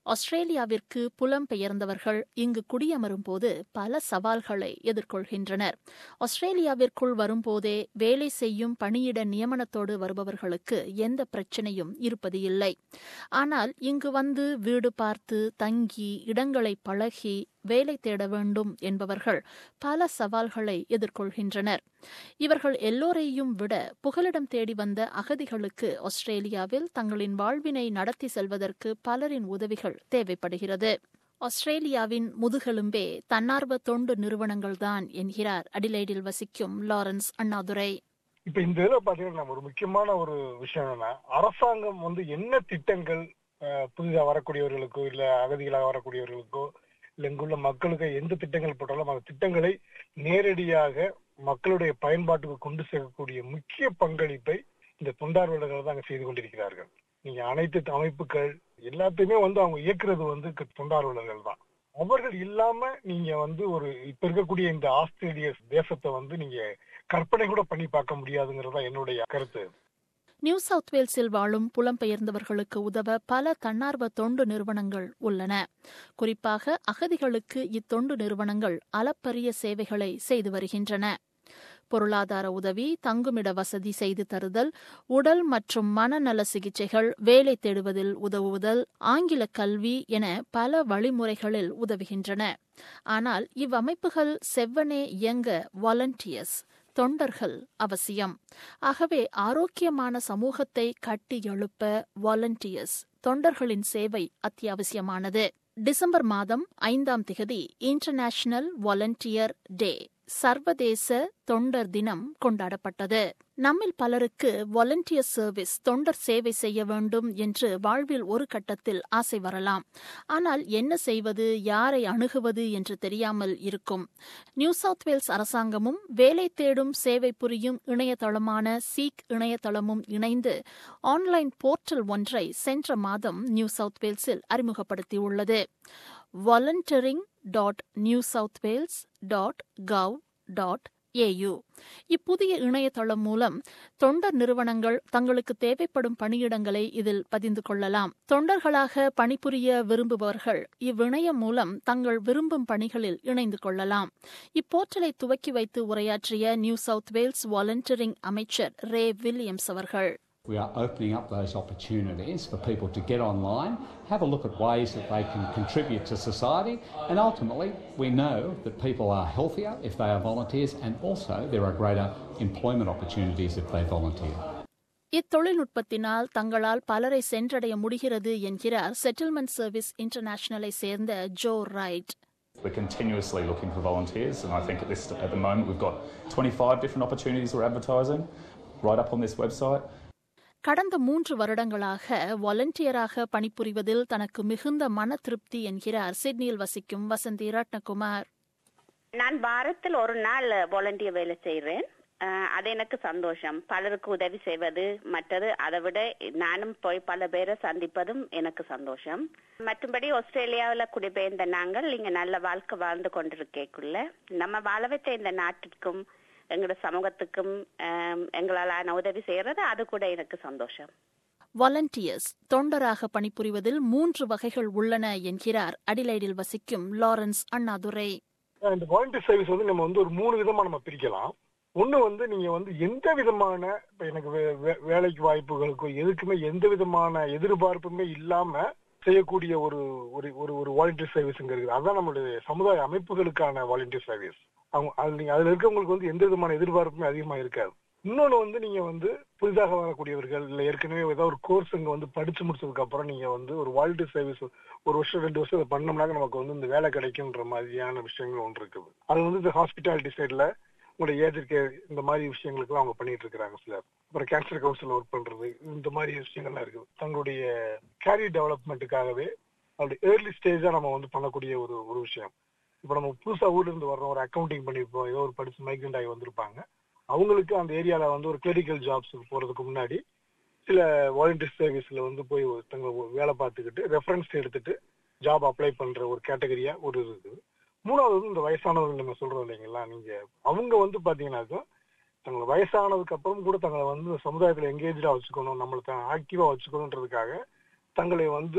ஆஸ்திரேலியாவிற்கு புலம்பெயர்ந்தவர்கள் இங்கு குடியமரும் போது பல சவால்களை எதிர்கொள்கின்றனர் ஆஸ்திரேலியாவிற்குள் வரும்போதே வேலை செய்யும் பணியிட நியமனத்தோடு வருபவர்களுக்கு எந்த பிரச்சனையும் இருப்பது இல்லை ஆனால் இங்கு வந்து வீடு பார்த்து தங்கி இடங்களை பழகி வேலை தேட வேண்டும் என்பவர்கள் பல சவால்களை எதிர்கொள்கின்றனர் இவர்கள் எல்லோரையும் விட புகலிடம் தேடி வந்த அகதிகளுக்கு ஆஸ்திரேலியாவில் தங்களின் வாழ்வினை நடத்தி செல்வதற்கு பலரின் உதவிகள் தேவைப்படுகிறது ஆஸ்திரேலியாவின் முதுகெலும்பே தன்னார்வ தொண்டு நிறுவனங்கள்தான் என்கிறார் அடிலைடில் வசிக்கும் லாரன்ஸ் அண்ணாதுரை இப்ப இந்த இதுல பாத்தீங்கன்னா ஒரு முக்கியமான ஒரு விஷயம் என்னன்னா அரசாங்கம் வந்து என்ன திட்டங்கள் புதிதா வரக்கூடியவர்களுக்கோ இல்ல அகதிகளாக வரக்கூடியவர்களுக்கோ இல்ல இங்குள்ள மக்களுக்கு எந்த திட்டங்கள் போட்டாலும் அந்த திட்டங்களை நேரடியாக மக்களுடைய பயன்பாட்டுக்கு கொண்டு சேர்க்கக்கூடிய முக்கிய பங்களிப்பை இந்த தொண்டார்வலர்கள் தான் செய்து கொண்டிருக்கிறார்கள் நீங்க அனைத்து அமைப்புகள் எல்லாத்தையுமே வந்து அவங்க இயக்குறது வந்து தொண்டார்வலர்கள் தான் அவர்கள் இல்லாம நீங்க வந்து ஒரு இப்ப இருக்கக்கூடிய இந்த ஆஸ்திரேலிய தேசத்தை வந்து நீங்க கற்பனை கூட பண்ணி பார்க்க முடியாதுங்கிறது தான் என்னுடைய கருத்து நியூ சவுத் வேல்ஸில் வாழும் புலம்பெயர்ந்தவர்களுக்கு உதவ பல தன்னார்வ தொண்டு நிறுவனங்கள் உள்ளன குறிப்பாக அகதிகளுக்கு இத்தொண்டு நிறுவனங்கள் அளப்பரிய சேவைகளை செய்து வருகின்றன பொருளாதார உதவி தங்குமிட வசதி செய்து தருதல் உடல் மற்றும் மனநல சிகிச்சைகள் வேலை தேடுவதில் உதவுதல் ஆங்கில கல்வி என பல வழிமுறைகளில் உதவுகின்றன ஆனால் இவ்வமைப்புகள் செவ்வனே இயங்க வாலண்டியர்ஸ் தொண்டர்கள் அவசியம் ஆகவே ஆரோக்கியமான சமூகத்தை கட்டி எழுப்ப வாலண்டியர்ஸ் தொண்டர்களின் சேவை அத்தியாவசியமானது டிசம்பர் மாதம் ஐந்தாம் திகதி இன்டர்நேஷனல் வாலண்டியர் டே சர்வதேச தொண்டர் தினம் கொண்டாடப்பட்டது நம்மில் பலருக்கு வாலண்டியர் சர்வீஸ் தொண்டர் சேவை செய்ய வேண்டும் என்று வாழ்வில் ஒரு கட்டத்தில் ஆசை வரலாம் ஆனால் என்ன செய்வது யாரை அணுகுவது என்று தெரியாமல் இருக்கும் நியூ சவுத் வேல்ஸ் அரசாங்கமும் வேலை தேடும் சேவை புரியும் இணையதளமான சீக் இணையதளமும் இணைந்து ஆன்லைன் போர்ட்டல் ஒன்றை சென்ற மாதம் நியூ சவுத் வேல்ஸில் அறிமுகப்படுத்தியுள்ளது volunteering dot New South Wales dot gov dot au இப்புதிய இணையதளம் மூலம் தொண்டர் நிறுவனங்கள் தங்களுக்கு தேவைப்படும் பணியிடங்களை இதில் பதிந்து கொள்ளலாம் தொண்டர்களாக பணிபுரிய விரும்புபவர்கள் இவ்விணையம் மூலம் தங்கள் விரும்பும் பணிகளில் இணைந்து கொள்ளலாம் இப்போர்ட்டலை துவக்கி வைத்து உரையாற்றிய நியூ சவுத் வேல்ஸ் வாலண்டியரிங் அமைச்சர் ரே வில்லியம்ஸ் அவர்கள் We are opening up those opportunities for people to get online, have a look at ways that they can contribute to society, and ultimately, we know that people are healthier if they are volunteers, and also there are greater employment opportunities if they volunteer. இத்தொழில்நுட்பத்தினால் தங்களால் பலரை சென்றடைய முடிகிறது என்கிறார் settlement service இன்டர்நேஷனலை சேர்ந்த Jo Wright We're continuously looking for volunteers, and I think at this at the moment we've got 25 different opportunities we're advertising right up on this website. கடந்த மூன்று வருடங்களாக வாலண்டியராக பணிபுரிவதில் தனக்கு மிகுந்த மன திருப்தி என்கிறார் சிட்னியில் வசிக்கும் வசந்தி ரத்னகுமார் நான் வாரத்தில் ஒரு நாள் வாலண்டியர் வேலை செய்கிறேன் அது எனக்கு சந்தோஷம் பலருக்கு உதவி செய்வது மற்றது அதை விட நானும் போய் பல பேரை சந்திப்பதும் எனக்கு சந்தோஷம் மற்றும்படி ஆஸ்திரேலியாவில் குடிபெயர்ந்த நாங்கள் இங்க நல்ல வாழ்க்கை வாழ்ந்து கொண்டிருக்கேக்குள்ள நம்ம வாழ வைத்த இந்த நாட்டிற்கும் எங்களோட சமூகத்துக்கும் எங்களாலான உதவி செய்யறது அது கூட எனக்கு சந்தோஷம் வாலண்டியர்ஸ் தொண்டராக பணிபுரிவதில் மூன்று வகைகள் உள்ளன என்கிறார் அடிலைடில் வசிக்கும் லாரன்ஸ் அண்ணாதுரை இந்த வாலண்டியர் சர்வீஸ் வந்து நம்ம வந்து ஒரு மூணு விதமா நம்ம பிரிக்கலாம் ஒண்ணு வந்து நீங்க வந்து எந்த விதமான இப்ப எனக்கு வேலைக்கு வாய்ப்புகளுக்கோ எதுக்குமே எந்த விதமான எதிர்பார்ப்புமே இல்லாம செய்யக்கூடிய ஒரு ஒரு ஒரு வாலண்டியர் சர்வீஸ்ங்கிறது அதான் நம்மளுடைய சமுதாய அமைப்புகளுக்கான வாலண்டியர் சர்வீஸ் அவங்க அது நீங்க அதுல இருக்கவங்களுக்கு வந்து எந்த விதமான எதிர்பார்ப்புமே அதிகமா இருக்காது இன்னொன்னு வந்து நீங்க வந்து புதிதாக வரக்கூடியவர்கள் இல்ல ஏற்கனவே ஏதாவது ஒரு கோர்ஸ் இங்க வந்து படிச்சு முடிச்சதுக்கு அப்புறம் நீங்க வந்து ஒரு வாலண்டியர் சர்வீஸ் ஒரு வருஷம் ரெண்டு வருஷம் பண்ணோம்னாக்க நமக்கு வந்து இந்த வேலை கிடைக்கும்ன்ற மாதிரியான விஷயங்கள் ஒன்று இருக்குது அது வந்து இந்த ஹாஸ்பிட்டாலிட்டி சைட்ல உங்களுடைய ஏஜ் கேர் இந்த மாதிரி விஷயங்களுக்கு அவங்க பண்ணிட்டு இருக்காங்க சிலர் அப்புறம் கேன்சர் கவுன்சில் ஒர்க் பண்றது இந்த மாதிரி விஷயங்கள்லாம் இருக்குது தங்களுடைய கேரியர் டெவலப்மெண்ட்டுக்காகவே அவருடைய ஏர்லி ஸ்டேஜா நம்ம வந்து பண்ணக்கூடிய ஒரு ஒரு விஷயம் இப்போ நம்ம புதுசா ஊர்ல இருந்து வர்றோம் ஒரு அக்கௌண்டிங் பண்ணிருப்போம் ஏதோ ஒரு படிச்சு மைக்ரண்ட் ஆகி வந்திருப்பாங்க அவங்களுக்கு அந்த ஏரியால வந்து ஒரு கிளரிக்கல் ஜாப்ஸுக்கு போறதுக்கு முன்னாடி சில வாலண்டியர் சர்வீஸ்ல வந்து போய் தங்க வேலை பார்த்துக்கிட்டு ரெஃபரன்ஸ் எடுத்துட்டு ஜாப் அப்ளை பண்ற ஒரு கேட்டகரியா ஒரு இருக்குது மூணாவது வந்து இந்த வயசானவர்கள் நம்ம சொல்றோம் இல்லைங்களா நீங்க அவங்க வந்து பாத்தீங்கன்னாக்கா தங்களை வயசானதுக்கு அப்புறம் கூட தங்களை வந்து சமுதாயத்துல எங்கேஜா வச்சுக்கணும் நம்மளை ஆக்டிவா வச்சுக்கணுன்றதுக்காக தங்களை வந்து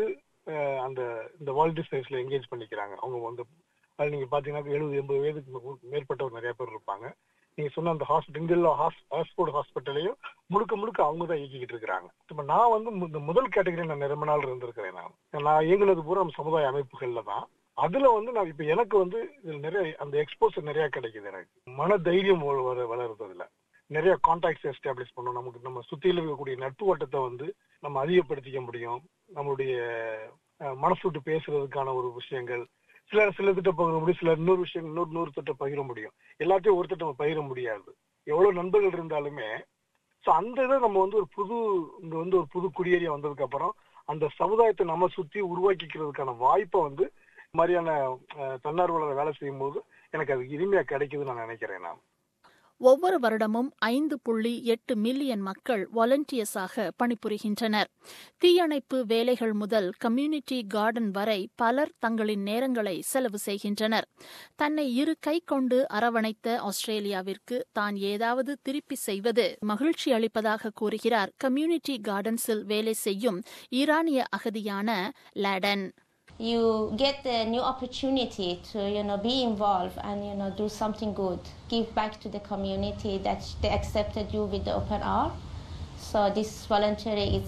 அஹ், அந்த இந்த வாலண்டியர் சர்வீஸ்ல என்கேஜ் பண்ணிக்கிறாங்க அவங்க வந்து அது நீங்க பாத்தீங்கன்னா எழுபது எண்பது வயதுக்கு மே- மேற்பட்டவர் நிறைய பேர் இருப்பாங்க நீங்க சொன்ன அந்த ஹாஸ்பிட்டல் இங்குள்ள ஹாஸ்போர்ட் ஹாஸ்பிட்டலையும் முழுக்க முழுக்க அவங்க தான் இயக்கிக்கிட்டு இருக்கிறாங்க இப்ப நான் வந்து மு- இந்த முதல் கேட்டகரி நான் நிறைய நாள் இருந்திருக்கிறேன் நான் நான் இயங்குனது பூரா நம்ம சமுதாய அமைப்புகள்ல தான் அதுல வந்து நான் இப்ப எனக்கு வந்து இதுல நிறைய அந்த எக்ஸ்போசர் நிறைய கிடைக்குது எனக்கு மன தைரியம் வள- வள- வளருது அதுல நிறைய கான்டாக்ட்ஸ் எஸ்டாப்ளிஷ் பண்ணணும் நமக்கு நம்ம சுத்தியில இருக்கக்கூடிய நட்பு வட்டத்தை வந்து நம்ம அதிகப்படுத்திக்க முடியும் நம்மளுடைய அஹ், மனசு விட்டு பேசுறதுக்கான ஒரு விஷயங்கள் சிலர் சில திட்ட பகிர முடியும் சிலர் இன்னொரு விஷயம் இன்னொரு நூறு திட்ட பகிர முடியும் எல்லாத்தையும் ஒரு திட்டம் பகிர முடியாது எவ்வளவு நண்பர்கள் இருந்தாலுமே சோ அந்த இதை நம்ம வந்து ஒரு புது இங்க வந்து ஒரு புது குடியேறிய வந்ததுக்கு அப்புறம் அந்த சமுதாயத்தை நம்ம சுத்தி உருவாக்கிக்கிறதுக்கான வாய்ப்பை வந்து இந்த மாதிரியான அஹ், தன்னார்வலர் வேலை செய்யும் போது எனக்கு அது இனிமையா கிடைக்குதுன்னு நான் நினைக்கிறேன் நான் ஒவ்வொரு வருடமும் ஐந்து புள்ளி எட்டு மில்லியன் மக்கள் வாலண்டியர்ஸாக பணிபுரிகின்றனர் தீயணைப்பு வேலைகள் முதல் கம்யூனிட்டி கார்டன் வரை பலர் தங்களின் நேரங்களை செலவு செய்கின்றனர் தன்னை இரு கை கொண்டு அரவணைத்த ஆஸ்திரேலியாவிற்கு தான் ஏதாவது திருப்பி செய்வது மகிழ்ச்சி அளிப்பதாக கூறுகிறார் கம்யூனிட்டி கார்டன்ஸில் வேலை செய்யும் ஈரானிய அகதியான Ladan you get a new opportunity to you know be involved and you know do something good give back to the community that they accepted you with the open arm so this voluntary is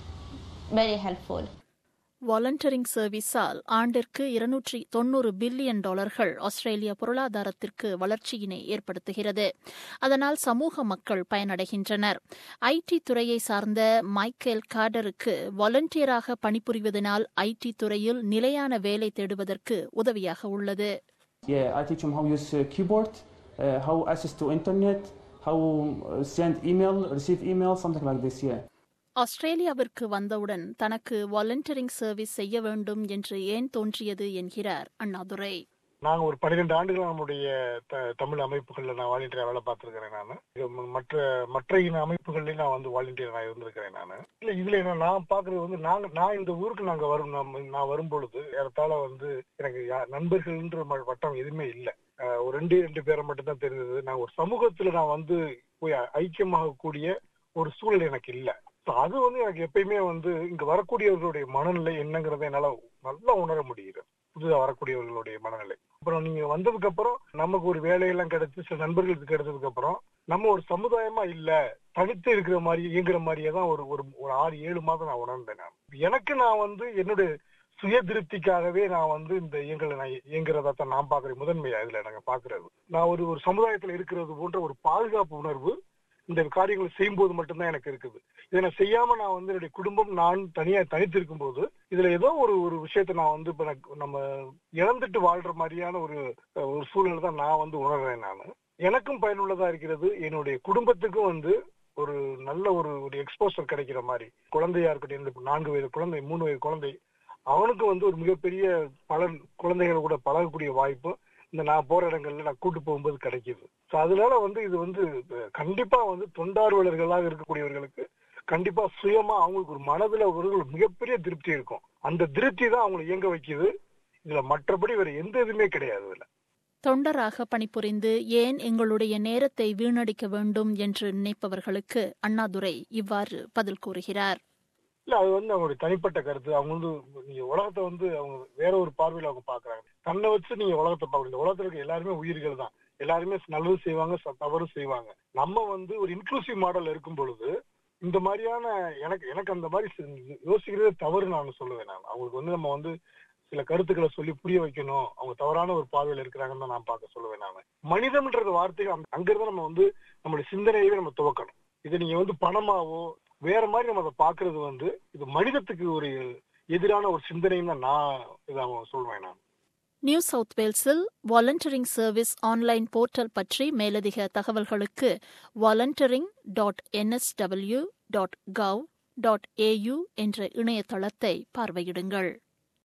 very helpful volunteering சர்வீஸால் ஆண்டிற்கு இருநூற்றி தொன்னூறு billion டாலர்கள் ஆஸ்திரேலிய பொருளாதாரத்திற்கு வளர்ச்சியினை ஏற்படுத்துகிறது அதனால் சமூக மக்கள் பயனடைகின்றனர் ஐடி துறையை சார்ந்த மைக்கேல் கார்டருக்கு வாலண்டியராக பணிபுரிவதனால் ஐடி துறையில் நிலையான வேலை தேடுவதற்கு உதவியாக உள்ளது Yeah, I teach them how use uh, keyboard, uh, how access to internet, how uh, send email, receive email, something like this. Yeah. ஆஸ்திரேலியாவிற்கு வந்தவுடன் தனக்கு வாலண்டியரிங் சர்வீஸ் செய்ய வேண்டும் என்று ஏன் தோன்றியது என்கிறார் அண்ணாதுரை நாங்க ஒரு பன்னிரெண்டு ஆண்டுகள் நம்முடைய த- தமிழ் அமைப்புகள்ல நான் வாலண்டியரா வேலை பார்த்திருக்கிறேன் நான் மற்ற மற்ற இன அமைப்புகள்லயும் நான் வந்து வாலண்டியர் நான் இருந்திருக்கிறேன் நான் இல்ல இதுல என்ன நான் பாக்குறது வந்து நாங்க நான் இந்த ஊருக்கு நாங்க வரும் நம்ம- நான் வரும் பொழுது ஏறத்தாழ வந்து எனக்கு யா- நண்பர்கள்ன்ற ம- வட்டம் எதுவுமே இல்ல அஹ் ஒரு ரெண்டு ரெண்டு பேரை மட்டும் தான் தெரிஞ்சது நான் ஒரு சமூகத்துல நான் வந்து போய் ஐக்கியமாக கூடிய ஒரு சூழல் எனக்கு இல்ல So அது வந்து எனக்கு எப்பயுமே வந்து இங்க வரக்கூடியவர்களுடைய மனநிலை என்னங்கறத என்னால நல்லா உணர முடியுது புதுதா வரக்கூடியவர்களுடைய மனநிலை அப்புறம் நீங்க வந்ததுக்கு அப்புறம் நமக்கு ஒரு வேலையெல்லாம் கிடைச்சு சில நண்பர்களுக்கு கிடைச்சதுக்கு அப்புறம் நம்ம ஒரு சமுதாயமா இல்ல தனித்து இருக்கிற மாதிரி இயங்குற மாதிரியே தான் ஒரு ஒரு ஒரு ஆறு ஏழு மாதம் நான் உணர்ந்தேன் நான் எனக்கு நான் வந்து என்னுடைய சுய திருப்திக்காகவே நான் வந்து இந்த இயங்கலை நான் இயங்குறதா தான் நான் பாக்குறேன் முதன்மையா இதுல நாங்க பாக்குறது நான் ஒரு ஒரு சமுதாயத்துல இருக்கிறது போன்ற ஒரு பாதுகாப்பு உணர்வு இந்த காரியங்களை செய்யும்போது மட்டும்தான் எனக்கு இருக்குது இதை நான் செய்யாம நான் வந்து என்னுடைய குடும்பம் நான் தனியா தனித்து இருக்கும்போது இதுல ஏதோ ஒரு ஒரு விஷயத்த நான் வந்து இப்ப எனக்கு நம்ம இழந்துட்டு வாழ்ற மாதிரியான ஒரு அஹ், ஒரு சூழல் தான் நான் வந்து உணர்றேன் நான் எனக்கும் பயனுள்ளதா இருக்கிறது என்னுடைய குடும்பத்துக்கும் வந்து ஒரு நல்ல ஒரு ஒரு எக்ஸ்போசர் கிடைக்கிற மாதிரி குழந்தையா இருக்கட்டும் இந்த நான்கு வயது குழந்தை மூணு வயது குழந்தை அவனுக்கு வந்து ஒரு மிகப்பெரிய பலன் குழந்தைகள் கூட பழகக்கூடிய வாய்ப்பு இந்த நான் போற இடங்கள்ல நான் கூட்டு போகும்போது கிடைக்குது So அதனால வந்து இது வந்து அஹ், கண்டிப்பா வந்து தொண்டார்வலர்களாக இருக்கக்கூடியவர்களுக்கு கண்டிப்பா சுயமா அவங்களுக்கு ஒரு மனதுல ஒரு ஒரு மிகப்பெரிய திருப்தி இருக்கும் அந்த திருப்தி தான் அவங்களை இயங்க வைக்குது இதுல மற்றபடி வேற எந்த இதுவுமே கிடையாது இதுல தொண்டராக பணிபுரிந்து ஏன் எங்களுடைய நேரத்தை வீணடிக்க வேண்டும் என்று நினைப்பவர்களுக்கு அண்ணாதுரை இவ்வாறு பதில் கூறுகிறார் இல்ல அது வந்து அவங்களுடைய தனிப்பட்ட கருத்து அவங்க வந்து நீங்க உலகத்தை வந்து அவங்க வேற ஒரு பார்வையில அவங்க பாக்குறாங்க தன்னை வச்சு நீங்க உலகத்தை பார்க்கணும் இந்த உலகத்துல இருக்க எல்லாருமே உயிர்கள் தான் எல்லாருமே நல்லது செய்வாங்க ச- தவறு செய்வாங்க நம்ம வந்து ஒரு இன்க்ளூசிவ் மாடல் இருக்கும் பொழுது இந்த மாதிரியான எனக்கு எனக்கு அந்த மாதிரி சி- யோசிக்கிறதே தவறு நான் சொல்லுவேன் நான் அவங்களுக்கு வந்து நம்ம வந்து சில கருத்துக்களை சொல்லி புரிய வைக்கணும் அவங்க தவறான ஒரு பார்வையில இருக்கிறாங்கன்னு தான் நான் பார்க்க சொல்லுவேன் நான் மனிதம்ன்றது வார்த்தைகள் அங்க- அங்கிருந்து நம்ம வந்து நம்மளுடைய சிந்தனையவே நம்ம துவக்கணும் இதை நீங்க வந்து பணமாவோ வேற மாதிரி நம்ம அதை பாக்குறது வந்து இது மனிதத்துக்கு ஒரு எதிரான ஒரு சிந்தனைன்னு தான் நான் இதை அவன் சொல்வேன் நான் நியூ சவுத் வேல்ஸில் வாலண்டரிங் சர்வீஸ் ஆன்லைன் போர்ட்டல் பற்றி மேலதிக தகவல்களுக்கு volunteering dot NSW dot gov dot au என்ற இணையதளத்தை பார்வையிடுங்கள்